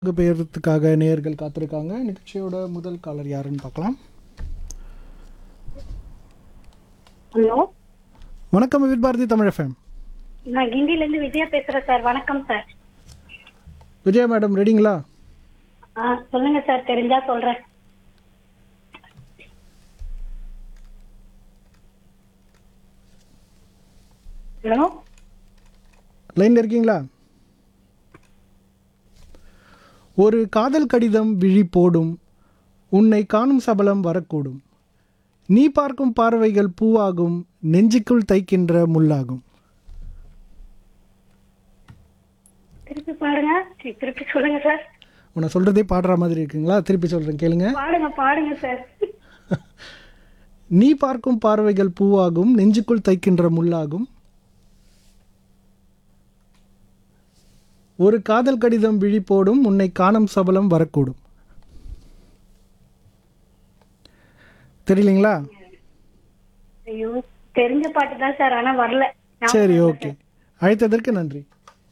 பங்கு பெயர்றதுக்காக நேயர்கள் காத்திருக்காங்க நிகழ்ச்சியோட முதல் காலர் யாருன்னு பார்க்கலாம் ஹலோ வணக்கம் வித் பாரதி தமிழ் எஃப்எம் நான் கிண்டில இருந்து விஜயா பேசுறேன் சார் வணக்கம் சார் விஜயா மேடம் ரெடிங்களா ஆ சொல்லுங்க சார் தெரிஞ்சா சொல்றேன் ஹலோ லைன்ல இருக்கீங்களா ஒரு காதல் கடிதம் விழி போடும் உன்னை காணும் சபலம் வரக்கூடும் நீ பார்க்கும் பார்வைகள் பூவாகும் நெஞ்சுக்குள் தைக்கின்ற முள்ளாகும் திருப்பி பாடுங்க தி- திருப்பி சொல்லுங்க சார் உன்னை சொல்றதே பாடுற மாதிரி இருக்குங்களா திருப்பி சொல்றேன் கேளுங்க பாடுங்க பாடுங்க சார் நீ பார்க்கும் பார்வைகள் பூவாகும் நெஞ்சுக்குள் தைக்கின்ற முள்ளாகும் ஒரு காதல் கடிதம் விழி போடும் உன்னை காணும் சபலம் வரக்கூடும் தெரியலீங்களா ஐயோ தெரிஞ்ச பாட்டு தான் சார் ஆனா வரல ஞாபகம் சரி இல்ல ஓகே அழைத்ததற்கு நன்றி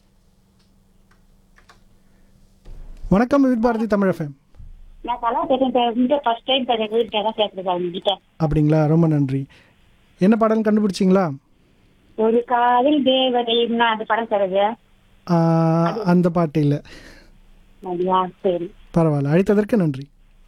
வணக்கம் வித் பாரதி தமிழ் எஃப்எம் நான் கலா பேசுறேன் சார் இந்த ஃபர்ஸ்ட் டைம் சார் எங்க வீட்டுல தான் பேசுறேன் சார் உங்ககிட்ட அப்படிங்களா ரொம்ப நன்றி என்ன பாடல் கண்டுபிடிச்சிங்களா ஒரு காதல் தேவதைன்னா அந்த படம் சார் அது ஆ, அந்த பாட்டு இல்லை அப்படியா சரி பரவாயில்ல அழைத்ததற்கு நன்றி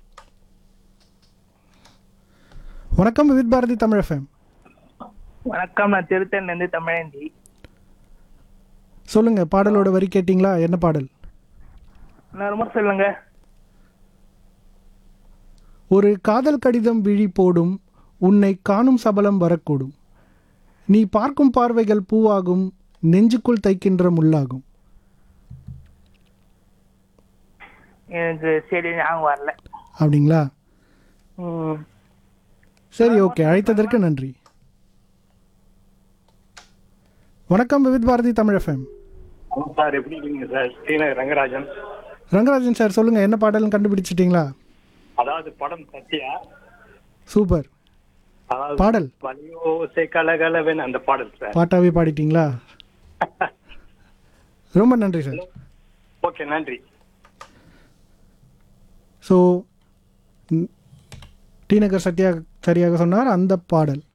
வணக்கம் வித் பாரதி தமிழ் எஃப்எம் வணக்கம் நான் திருத்தன்ல இருந்து தமிழந்தி சொல்லுங்க பாடலோட வரி கேட்டிங்களா என்ன பாடல் நான் ரொம்ப சொல்லுங்க ஒரு காதல் கடிதம் விழி போடும் உன்னை காணும் சபலம் வரக்கூடும் நீ பார்க்கும் பார்வைகள் பூவாகும் நெஞ்சுக்குள் தைக்கின்ற முள்ளாகும் எனக்கு சரி ஞாபகம் வரல அப்படிங்களா ம். சரி ஓகே அழைத்ததற்கு நன்றி வணக்கம் வித் பாரதி தமிழ் எஃப்எம் ஆமாம் சார் எப்படி இருக்கீங்க சார் ஸ்ரீநகர் ரங்கராஜன் ரங்கராஜன் சார் சொல்லுங்க என்ன பாடல்னு கண்டுபிடிச்சிட்டிங்களா அதாவது படம் சத்யா சூப்பர் அதாவது பாடல் வலியோசை கலகலவன் அந்த பாடல் சார் பாட்டாவே பாடிட்டீங்களா ரொம்ப நன்றி சார் ஓகே நன்றி ஸோ டி நகர் சத்யா சரியாக சொன்னார் அந்த பாடல்